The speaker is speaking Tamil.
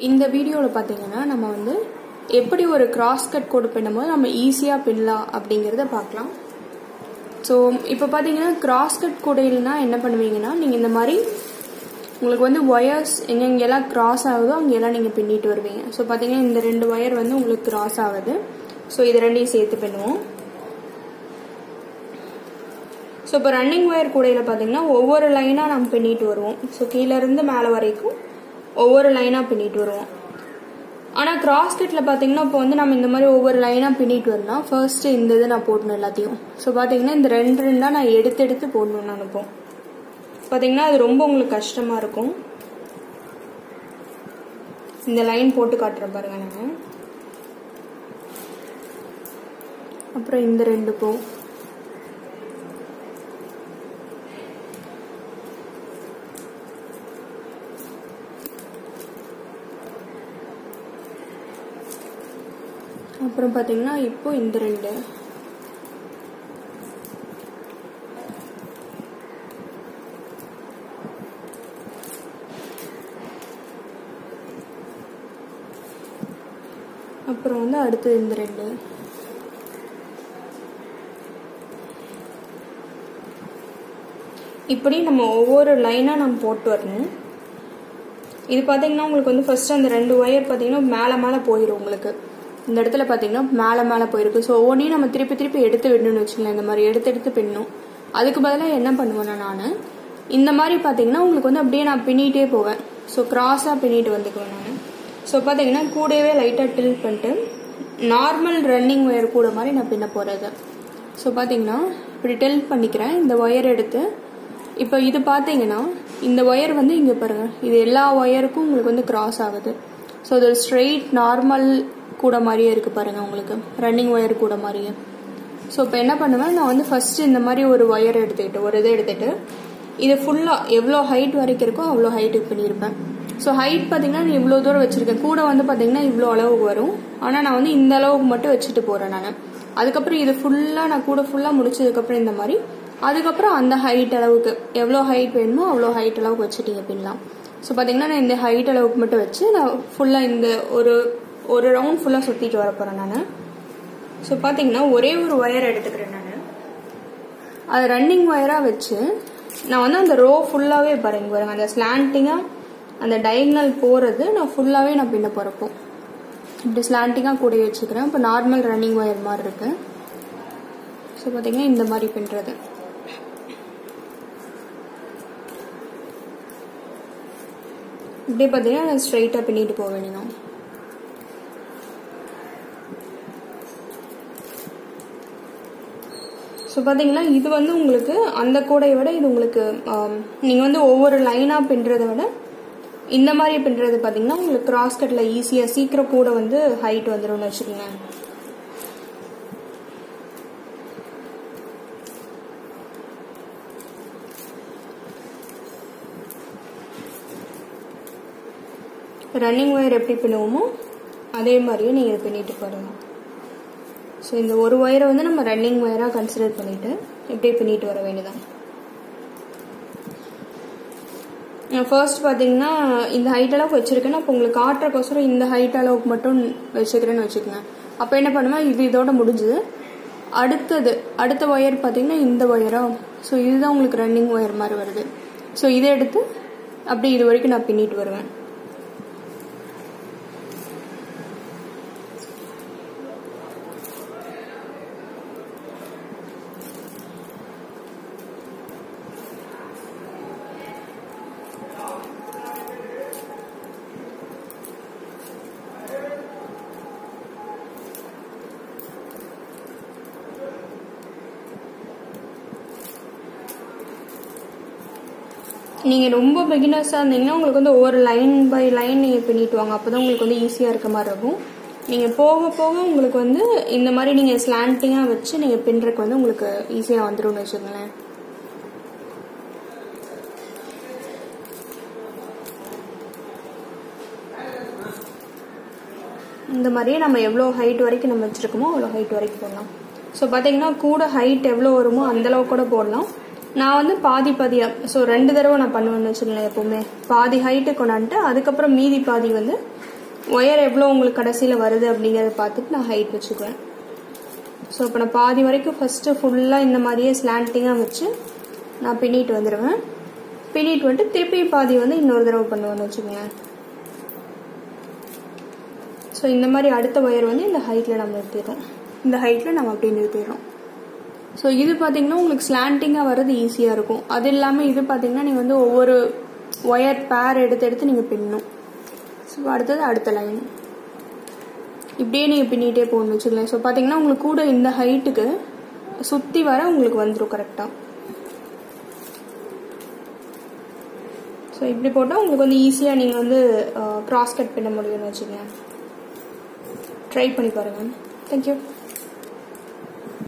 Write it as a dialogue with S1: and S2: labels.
S1: இந்த வீடியோவில் பார்த்தீங்கன்னா நம்ம வந்து எப்படி ஒரு கிராஸ் கட் கோடு பின்னும்போது நம்ம ஈஸியாக பின்னலாம் அப்படிங்கிறத பார்க்கலாம் ஸோ இப்போ பார்த்தீங்கன்னா கிராஸ் கட் கூடையில்னா என்ன பண்ணுவீங்கன்னா நீங்கள் இந்த மாதிரி உங்களுக்கு வந்து ஒயர்ஸ் எங்கெங்கெல்லாம் கிராஸ் ஆகுதோ அங்கெல்லாம் நீங்கள் பின்னிட்டு வருவீங்க ஸோ பார்த்தீங்கன்னா இந்த ரெண்டு ஒயர் வந்து உங்களுக்கு கிராஸ் ஆகுது ஸோ இது ரெண்டையும் சேர்த்து பின்னுவோம் ஸோ இப்போ ரன்னிங் ஒயர் கூடையில் பார்த்தீங்கன்னா ஒவ்வொரு லைனாக நம்ம பின்னிட்டு வருவோம் ஸோ கீழேருந்து மேலே வரைக்கும் ஒவ்வொரு லைனாக பின்னிட்டு வருவோம் ஆனால் கிராஸ் கட்டில் பார்த்தீங்கன்னா இப்போ வந்து நம்ம இந்த மாதிரி ஒவ்வொரு லைனாக பின்னிட்டு வரலாம் ஃபர்ஸ்ட் இந்த இது நான் போடணும் எல்லாத்தையும் ஸோ பார்த்தீங்கன்னா இந்த ரெண்டு ரெண்டாக நான் எடுத்து எடுத்து போடணும்னு நினைப்போம் பார்த்தீங்கன்னா அது ரொம்ப உங்களுக்கு கஷ்டமாக இருக்கும் இந்த லைன் போட்டு காட்டுறேன் பாருங்க நான் அப்புறம் இந்த ரெண்டு போ அப்புறம் பார்த்தீங்கன்னா இப்போ இந்த ரெண்டு அப்புறம் வந்து அடுத்தது இந்த ரெண்டு இப்படி நம்ம ஒவ்வொரு லைனாக நம்ம போட்டு வரணும் இது பார்த்தீங்கன்னா உங்களுக்கு வந்து ஃபர்ஸ்ட் அந்த ரெண்டு ஒயர் பார்த்தீங்கன்னா மேலே மேலே போயிடும் உங்களுக்கு இந்த இடத்துல பார்த்தீங்கன்னா மேலே மேலே போயிருக்கு ஸோ ஒவ்வொன்றையும் நம்ம திருப்பி திருப்பி எடுத்து விடணும்னு வச்சுக்கலாம் இந்த மாதிரி எடுத்து எடுத்து பின்னும் அதுக்கு பதிலாக என்ன பண்ணுவேன்னா நான் இந்த மாதிரி பார்த்தீங்கன்னா உங்களுக்கு வந்து அப்படியே நான் பின்னிட்டே போவேன் ஸோ கிராஸாக பின்னிட்டு வந்துக்குவேன் நான் ஸோ பார்த்தீங்கன்னா கூடவே லைட்டாக டில் பண்ணிட்டு நார்மல் ரன்னிங் ஒயர் கூட மாதிரி நான் பின்ன போகிறது ஸோ பார்த்தீங்கன்னா இப்படி டெல் பண்ணிக்கிறேன் இந்த ஒயர் எடுத்து இப்போ இது பார்த்தீங்கன்னா இந்த ஒயர் வந்து இங்கே பாருங்கள் இது எல்லா ஒயருக்கும் உங்களுக்கு வந்து கிராஸ் ஆகுது ஸோ இது ஸ்ட்ரெயிட் நார்மல் கூட மாதிரியே இருக்குது பாருங்கள் உங்களுக்கு ரன்னிங் ஒயர் கூட மாதிரியே ஸோ இப்போ என்ன பண்ணுவேன் நான் வந்து ஃபஸ்ட்டு இந்த மாதிரி ஒரு ஒயர் எடுத்துக்கிட்டு ஒரு இதை எடுத்துகிட்டு இது ஃபுல்லாக எவ்வளோ ஹைட் வரைக்கும் இருக்கோ அவ்வளோ ஹைட்டுக்கு பண்ணியிருப்பேன் ஸோ ஹைட் பார்த்தீங்கன்னா நான் இவ்வளோ தூரம் வச்சுருக்கேன் கூட வந்து பார்த்தீங்கன்னா இவ்வளோ அளவுக்கு வரும் ஆனால் நான் வந்து இந்த அளவுக்கு மட்டும் வச்சுட்டு போகிறேன் நான் அதுக்கப்புறம் இது ஃபுல்லாக நான் கூட ஃபுல்லாக முடிச்சதுக்கப்புறம் இந்த மாதிரி அதுக்கப்புறம் அந்த ஹைட் அளவுக்கு எவ்வளோ ஹைட் வேணுமோ அவ்வளோ ஹைட் அளவுக்கு வச்சுட்டீங்க பின்னலாம் ஸோ பார்த்தீங்கன்னா நான் இந்த ஹைட் அளவுக்கு மட்டும் வச்சு நான் ஃபுல்லாக இந்த ஒரு ஒரு ரவுண்ட் ஃபுல்லாக சுற்றிட்டு வர போகிறேன் நான் ஸோ பார்த்தீங்கன்னா ஒரே ஒரு ஒயர் எடுத்துக்கிறேன் நான் அது ரன்னிங் ஒயராக வச்சு நான் வந்து அந்த ரோ ஃபுல்லாகவே பாருங்க பாருங்க அந்த ஸ்லாண்டிங்காக அந்த டயக்னல் போகிறது நான் ஃபுல்லாகவே நான் பின்ன போகிறப்போ இப்படி ஸ்லாண்டிங்காக கூட வச்சுக்கிறேன் இப்போ நார்மல் ரன்னிங் ஒயர் மாதிரி இருக்கு ஸோ பார்த்தீங்கன்னா இந்த மாதிரி பின்னுறது இப்படியே பார்த்தீங்கன்னா நான் ஸ்ட்ரைட்டாக பின்னிட்டு போக வேண்டியதான் ஸோ பார்த்தீங்கன்னா இது வந்து உங்களுக்கு அந்த கூடையை விட இது உங்களுக்கு நீங்கள் வந்து ஒவ்வொரு லைனாக பின்னுறதை விட இந்த மாதிரி பின்னுறது பார்த்தீங்கன்னா உங்களுக்கு கிராஸ் கட்டில் ஈஸியாக சீக்கிரம் கூட வந்து ஹைட் வந்துடும்னு வச்சுக்கோங்க ரன்னிங் ஒயர் எப்படி பின்னுவோமோ அதே மாதிரியே நீங்கள் பின்னிட்டு போடுங்க ஸோ இந்த ஒரு ஒயரை வந்து நம்ம ரன்னிங் ஒயராக கன்சிடர் பண்ணிவிட்டு இப்படியே பின்னிட்டு வர வேண்டியதான் ஃபர்ஸ்ட் பார்த்தீங்கன்னா இந்த ஹைட் அளவுக்கு வச்சுருக்கேன் அப்போ உங்களுக்கு காட்டுறக்கோசரம் இந்த ஹைட் அளவுக்கு மட்டும் வச்சுக்கிறேன்னு வச்சுக்கோங்க அப்போ என்ன பண்ணுவேன் இது இதோட முடிஞ்சுது அடுத்தது அடுத்த ஒயர் பார்த்தீங்கன்னா இந்த ஒயரா ஸோ இதுதான் உங்களுக்கு ரன்னிங் ஒயர் மாதிரி வருது ஸோ இதை எடுத்து அப்படி இது வரைக்கும் நான் பின்னிட்டு வருவேன் நீங்கள் ரொம்ப பிகினர்ஸாக இருந்தீங்கன்னா உங்களுக்கு வந்து ஒவ்வொரு லைன் பை லைன் நீங்கள் பின்னிட்டு வாங்க அப்போ தான் உங்களுக்கு வந்து ஈஸியாக இருக்க மாதிரி இருக்கும் நீங்கள் போக போக உங்களுக்கு வந்து இந்த மாதிரி நீங்கள் ஸ்லாண்டிங்காக வச்சு நீங்கள் பின்னுறதுக்கு வந்து உங்களுக்கு ஈஸியாக வந்துடும்னு வச்சுக்கோங்களேன் இந்த மாதிரியே நம்ம எவ்வளோ ஹைட் வரைக்கும் நம்ம வச்சுருக்கோமோ அவ்வளோ ஹைட் வரைக்கும் போடலாம் ஸோ பார்த்தீங்கன்னா கூட ஹைட் எவ்வளோ வருமோ அந்தளவுக்கு கூட போடலாம் நான் வந்து பாதி பாதியாக ஸோ ரெண்டு தடவை நான் பண்ணுவேன்னு வச்சுக்கோங்களேன் எப்போவுமே பாதி ஹைட்டு கொண்டாந்துட்டு அதுக்கப்புறம் மீதி பாதி வந்து ஒயர் எவ்வளோ உங்களுக்கு கடைசியில் வருது அப்படிங்கிறத பார்த்துட்டு நான் ஹைட் வச்சுக்குவேன் ஸோ இப்போ நான் பாதி வரைக்கும் ஃபஸ்ட்டு ஃபுல்லாக இந்த மாதிரியே ஸ்லாண்டிங்காக வச்சு நான் பின்னிட்டு வந்துடுவேன் பின்னிட்டு வந்துட்டு திருப்பி பாதி வந்து இன்னொரு தடவை பண்ணுவேன்னு வச்சுக்கோங்களேன் ஸோ இந்த மாதிரி அடுத்த ஒயர் வந்து இந்த ஹைட்டில் நம்ம நிறுத்திடுறோம் இந்த ஹைட்டில் நம்ம அப்படியே நிறுத்திடுறோம் ஸோ இது பார்த்தீங்கன்னா உங்களுக்கு ஸ்லாண்டிங்காக வர்றது ஈஸியாக இருக்கும் அது இல்லாமல் இது பார்த்தீங்கன்னா நீங்கள் வந்து ஒவ்வொரு ஒயர் பேர் எடுத்து எடுத்து நீங்கள் பின்னணும் ஸோ அடுத்தது அடுத்த லைன் இப்படியே நீங்கள் பின்னிட்டே போகணும்னு வச்சுக்கலாம் ஸோ பார்த்தீங்கன்னா உங்களுக்கு கூட இந்த ஹைட்டுக்கு சுற்றி வர உங்களுக்கு வந்துடும் கரெக்டாக ஸோ இப்படி போட்டால் உங்களுக்கு வந்து ஈஸியாக நீங்கள் வந்து க்ராஸ் கட் பண்ண முடியும்னு வச்சுக்கோங்க ட்ரை பண்ணி பாருங்கள் தேங்க்யூ